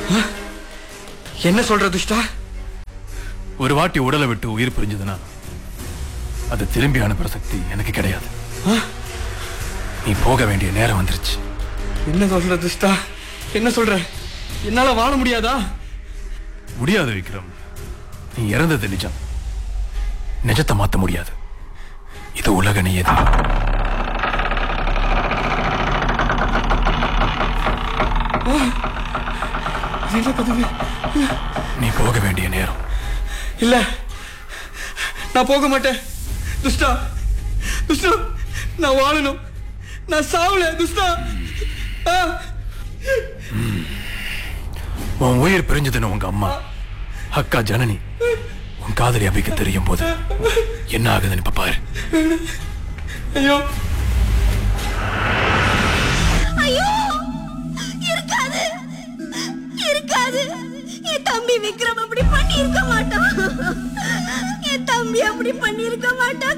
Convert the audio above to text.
என்ன சொல்ற துஷ்டா ஒரு வாட்டி உடலை விட்டு உயிர் பிரிஞ்சதுன்னா அது திரும்பி அனுப்புற சக்தி எனக்கு கிடையாது நீ போக வேண்டிய நேரம் வந்துருச்சு என்ன சொல்ற துஷ்டா என்ன சொல்ற என்னால வாழ முடியாதா முடியாது விக்ரம் நீ இறந்தது நிஜம் நிஜத்தை மாத்த முடியாது இது உலக நியதி இது என்ன கதவு நீ போக வேண்டிய நேரம் இல்ல நான் போக மாட்டேன் துஷ்டா துஷ்டா நான் வாழணும் நான் சாவல துஷ்டா ஆ, உன் உயிர் பிரிஞ்சதுன்னு உங்க அம்மா அக்கா ஜனனி உன் காதலி அபிக்கு தெரியும் போது என்ன ஆகுதுன்னு இப்ப பாரு ஐயோ ஐயோ இருக்காது இருக்காது என் தம்பி விக்ரம் அப்படி பண்ணி இருக்க மாட்டான் என் தம்பி அப்படி பண்ணி இருக்க மாட்டான்